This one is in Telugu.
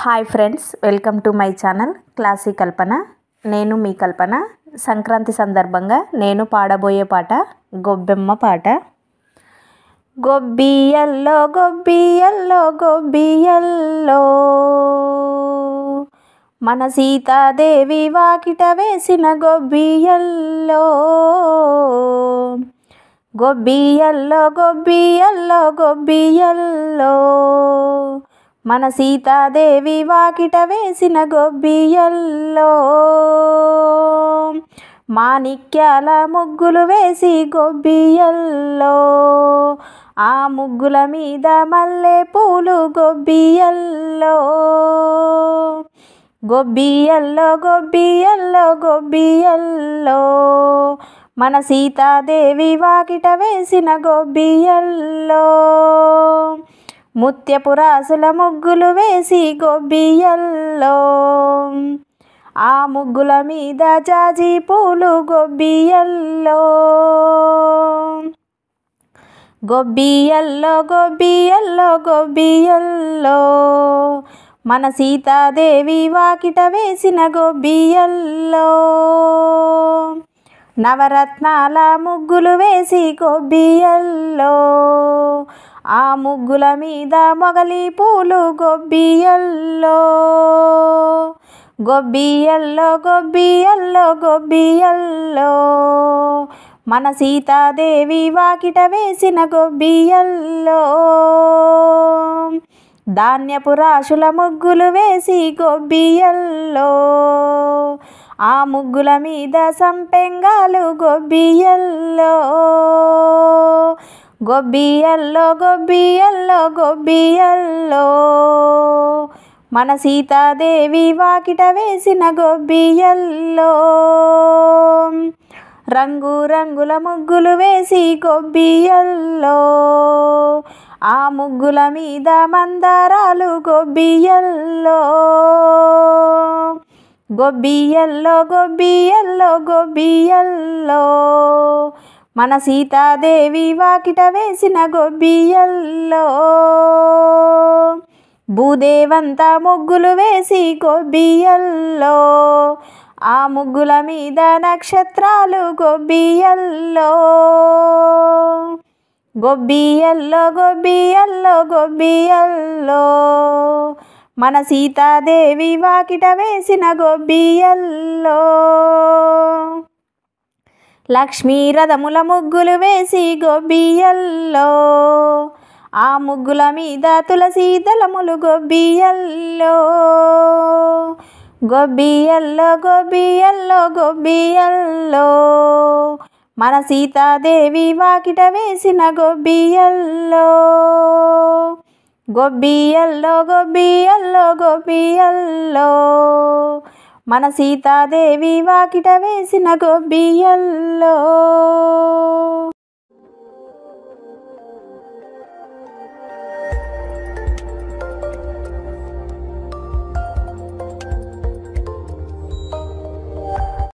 hi friends welcome to my channel classy Kalpana నేను మీ కల్పన సంక్రాంతి సందర్భంగా నేను పాడబోయే పాట గొబ్బెమ్మ పాట గొబ్బియల్లో గొబ్బియల్లో గొబ్బియల్లో మన సీతాదేవి వాకిట వేసిన గొబ్బియల్లో గొబ్బియల్లో గొబ్బియల్లో గొబ్బియల్లో మన సీతాదేవి వాకిట వేసిన గొబ్బియల్లో మాణిక్యాల ముగ్గులు వేసి గొబ్బియల్లో ఆ ముగ్గుల మీద మల్లె పూలు గొబ్బియల్లో గొబ్బియల్లో గొబ్బియల్లో గొబ్బియల్లో మన సీతాదేవి వాకిట వేసిన గొబ్బియల్లో ముత్యపు రాసుల ముగ్గులు వేసి గొబ్బియల్లో ఆ ముగ్గుల మీద జాజి పూలు గొబ్బియల్లో గొబ్బియల్లో గొబ్బియల్లో గొబ్బియల్లో మన సీతాదేవి వాకిట వేసిన గొబ్బియల్లో నవరత్నాల ముగ్గులు వేసి గొబ్బియల్లో ఆ ముగ్గుల మీద మొగలి పూలు గొబ్బియల్లో గొబ్బియల్లో గొబ్బియల్లో గొబ్బియల్లో మన సీతాదేవి వాకిట వేసిన గొబ్బియల్లో ధాన్యపు రాశుల ముగ్గులు వేసి గొబ్బియల్లో ఆ ముగ్గుల మీద సంపెంగాలు గొబ్బియల్లో గొబ్బియల్లో గొబ్బియల్లో గొబ్బియల్లో మన సీతాదేవి వాకిట వేసిన గొబ్బియల్లో రంగు రంగుల ముగ్గులు వేసి గొబ్బియల్లో ఆ ముగ్గుల మీద మందారాలు గొబ్బియల్లో గొబ్బియల్లో గొబ్బియల్లో గొబ్బియల్లో మన సీతాదేవి వాకిట వేసిన గొబ్బియల్లో భూదేవంతా ముగ్గులు వేసి గొబ్బియల్లో ఆ ముగ్గుల మీద నక్షత్రాలు గొబ్బియల్లో గొబ్బియల్లో గొబ్బియల్లో గొబ్బియల్లో మన సీతాదేవి వాకిట వేసిన గొబ్బియల్లో లక్ష్మీ రథముల ముగ్గులు వేసి గొబ్బియల్లో ఆ ముగ్గుల మీద తులసి దళములు గొబ్బియల్లో గొబ్బియల్లో గొబ్బియల్లో గొబ్బియల్లో మన సీతాదేవి వాకిట వేసిన గొబ్బియల్లో గొబ్బియల్లో గొబ్బియల్లో గొబ్బియల్లో మన సీతాదేవి వాకిట వేసిన గొబ్బియల్లో